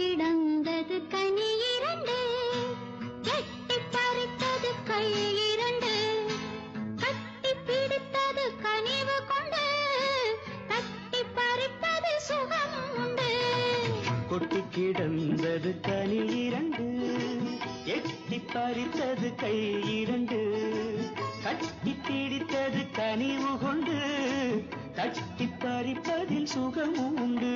கிடந்தது கனி இரண்டு எட்டி பறித்தது கை இரண்டு கட்டி பிடித்தது கனிவு கொண்டு தட்டி பறிப்பது சுகம் உண்டு கொட்டி கிடந்தது கனி இரண்டு எட்டி பறித்தது கை இரண்டு கட்டி பிடித்தது கனிவு கொண்டு தட்டி பறிப்பதில் சுகம் உண்டு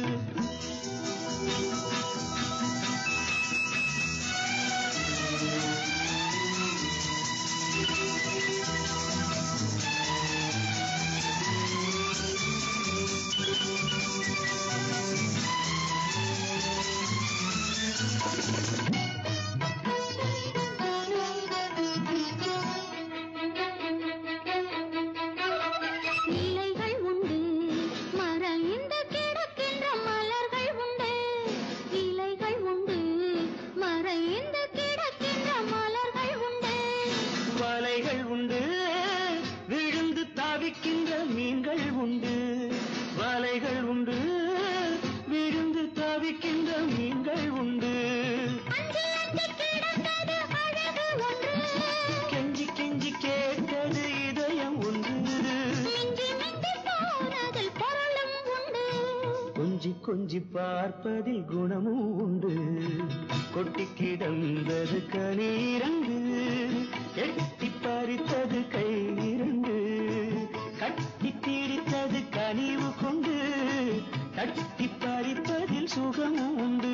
இலைகள் உண்டு மறைந்து கிடக்கின்ற மலர்கள் உண்டு இலைகள் உண்டு மறைந்து கிடக்கின்ற மலர்கள் உண்டு வலைகள் உண்டு விழுந்து தவிக்கின்ற மீன்கள் உண்டு வலைகள் உண்டு விழுந்து தவிக்கின்ற மீன்கள் உண்டு அஞ்சி அஞ்சி கிடந்தது அழகு ஒன்று கெஞ்சி கெஞ்சி கேட்டது இதயம் ஒன்று மிஞ்சி மிஞ்சி போனதில் பொருளும் உண்டு கொஞ்சி கொஞ்சி பார்ப்பதில் குணமும் உண்டு கொட்டி கிடந்தது கனீரண்டு எட்டி பறித்தது கை இரண்டு கட்டி பிடித்தது கனிவு கொண்டு தட்டி பறிப்பதில் சுகமும் உண்டு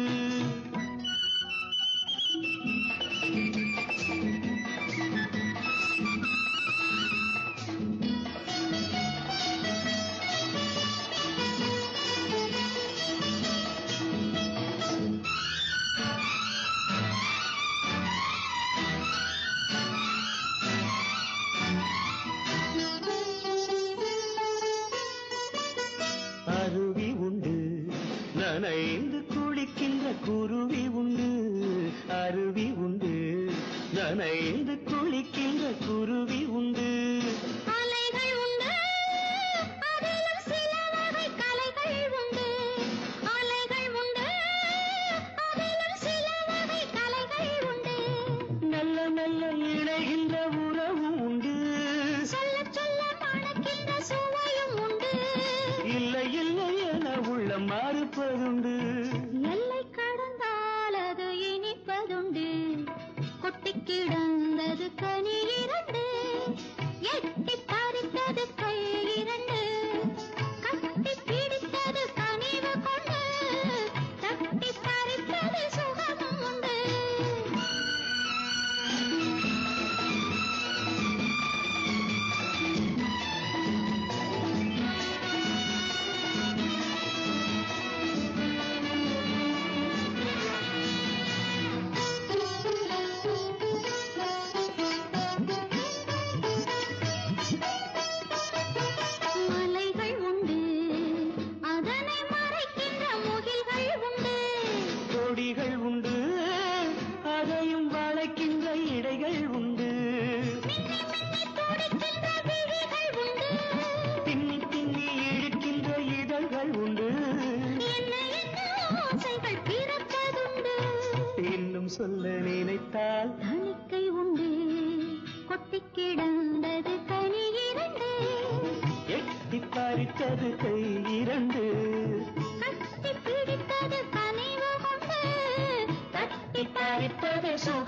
அருவி உண்டு நனைந்து குளிக்கின்ற குருவி உண்டு அருவி உண்டு நனைந்து குளிக்கின்ற குருவி உண்டு அலைகள் உண்டு அதிலும் சில வகை கலைகள் உண்டு அலைகள் உண்டு அதிலும் சில வகை கலைகள் உண்டு நல்ல நல்ல இணைகின்ற உறவும் உண்டு சொல்ல சொல்ல மணக்கின்ற சுவையும் உண்டு இல்லை இல்லை என உள்ள மாறுப்பதுண்டு எல்லை கடந்தால் அது இனிப்பதுண்டு கொட்டி கிடந்தது கனி இரண்டு எட்டி பறித்தது கை இரண்டு கட்டி பிடித்தது கனிவு கொண்டு தட்டி பறிப்பது சுகமும் உண்டு மலைகள் உண்டு அதனை மறைக்கின்ற முகில்கள் உண்டு கொடிகள் உண்டு அதையும் வளைக்கின்ற இடைகள் உண்டு மின்னி மின்னி துடிக்கின்ற விழிகள் உண்டு பின்னி பின்னி இழுக்கின்ற இதழ்கள் உண்டு என்ன என்ன ஆசைகள் பிறப்பதுண்டு இன்னும் சொல்ல நினைத்தால் தணிக்கை உண்டு கொட்டி கிடந்தது கனி இரண்டு எட்டி பறித்தது கை இரண்டு கட்டி பிடித்தது கனிவு கொண்டு தட்டி பறிப்பது சுகம்